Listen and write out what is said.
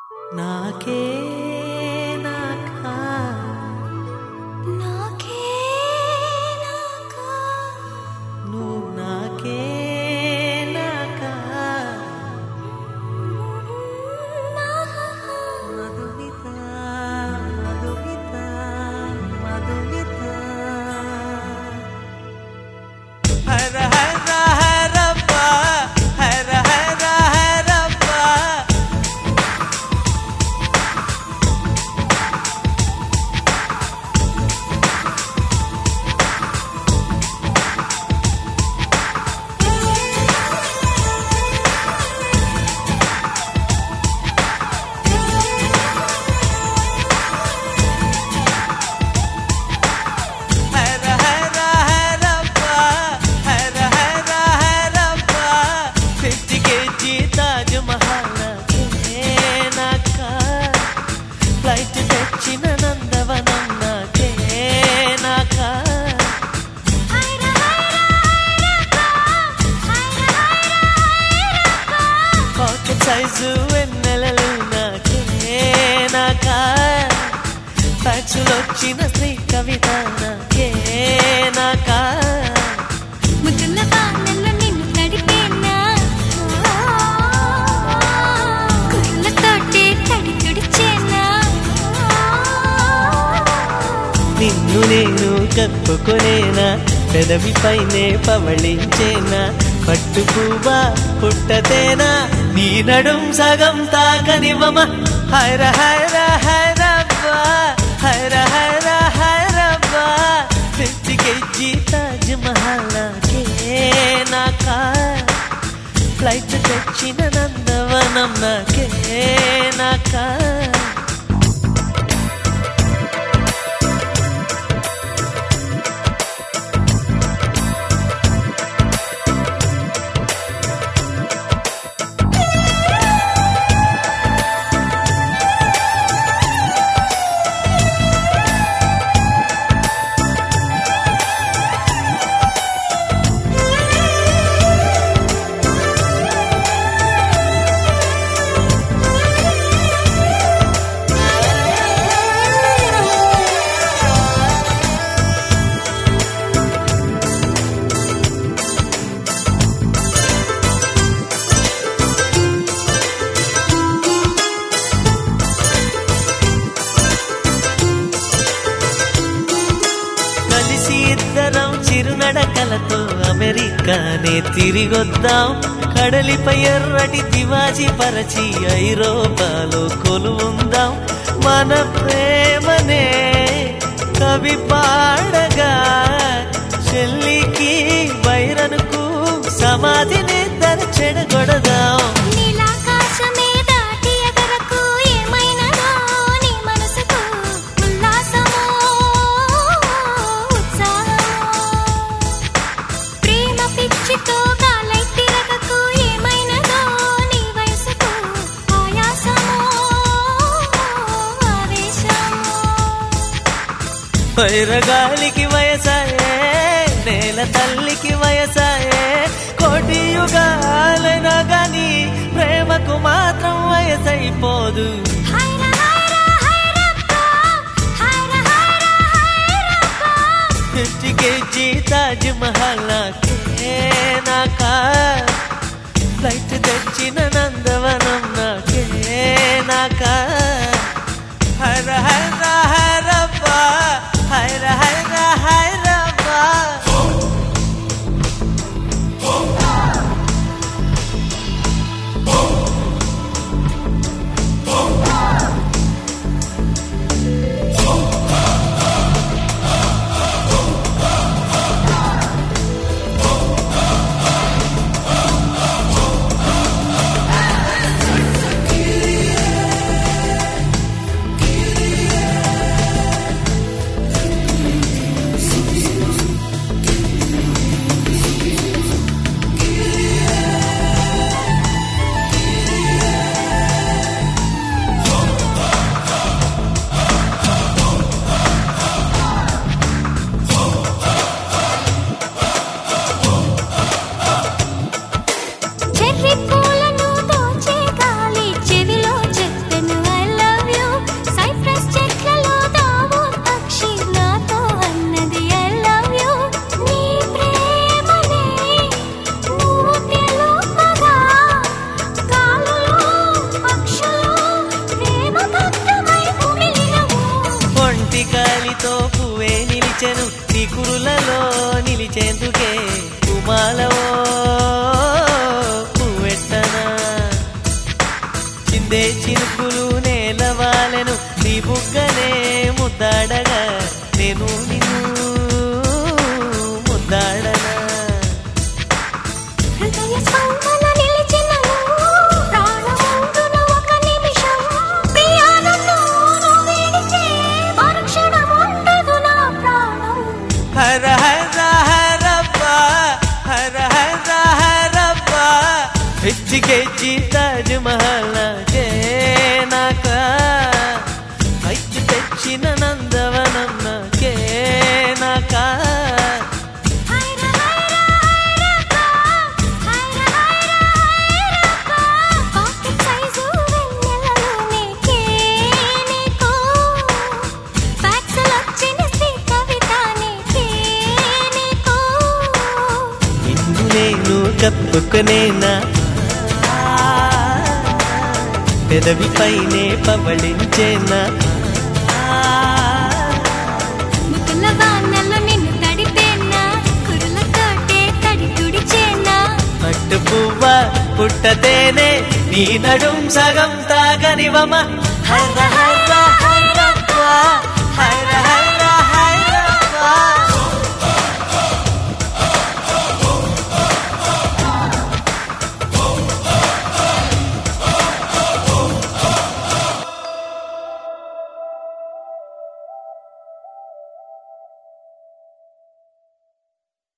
నాకే నాకా నాకే నాకా నువ్వు నాకే నాకా మధుమిత మధుమిత మధుమిత హర హర హరప్ప హర హర హరప్ప హర హర హరప్ప హర హర హరప్ప ఫిఫ్టీ కేజీ తాజ్ మహల్ నాకే నాకా ఫ్లైట్ తెచ్చిన నందవనం నాకే నాకా హైరా హైరా హైరా హైరా పాకెట్ సైజు వెన్నెలలు నాకే నాకా ఫ్యాక్సులు వచ్చిన స్త్రీ కవిత నాకే నాకా ముద్దుల వానల్లో నిన్ను తడిపేనా కుర్లతోటే తడి తుడిచేనా నిన్ను నేను కప్పుకొనేనా పెదవిపైనే పవళించేనా పట్టు పువ్వా పుట్టతేనా నీ నడుం సగం తాకనివ్వమ హైర హైర హైరబ్బా హైర హైర హైరబ్బా ఫిఫ్టీ కేజీ తాజ్ మహల్ నాకే నాకా ఫ్లైట్ తెచ్చిన నందవనం నాకే నాకా కలిసి ఇద్దరం చిరునడకలతో అమెరికానే తిరిగొద్దాం కడలిపై ఎర్రటి తివాజీ పరచి ఐరోపాలో కొలువుందాం మన ప్రేమనే కవి పాడగా చెల్లికి వైరనుకు సమాధిని తన చెడగొడదాం నీలాకాశమే దాటి ఎగరకు ఏమైనదో నీ మనసుకు ఉల్లాసమో ఉత్సాహమో ప్రేమ పిచ్చితో గాలై తిరగకు ఏమైనదో నీ వయసుకు ఆయాసమో ఆవేశమో వైరగాలికి వయసాయే నేల తల్లికి వయసాయే కోటి యుగాలైనా గాని ప్రేమకు మాత్రం వయసైపోదు హైరా హైరా హైరప్ప హైరా హైరా హైరప్ప ఫిఫ్టీ కేజీ తాజ్ మహల్ నాకే నాకా ఫ్లైట్ తెచ్చిన నందవనం నాకే నాకా హర హర హరప్ప హర హర హరప్ప ఫిఫ్టీ కేజీ తాజ్ మహల్ నాకే నాకా పైకి తెచ్చిన నందవనం నాకే నాకా హైరా హైరా హైరప్పా హైరా హైరా హైరప్పా పాకెట్ సైజు వెన్నెలలో నీకే నీకు ఫ్యాక్సులు వచ్చిన శ్రీ కవిత నీకే నీకు నిన్ను నేను కప్పుకునేనా పెదవిపైనే పవళించేనా ముద్దుల వానల్లో నిన్ను తడిపేనా కురులతోటే తడి తుడిచేనా పట్టు పువ్వ పుట్టతేనే నీ నడుం సగం తాగనివమ హర హర హైరప్ప హర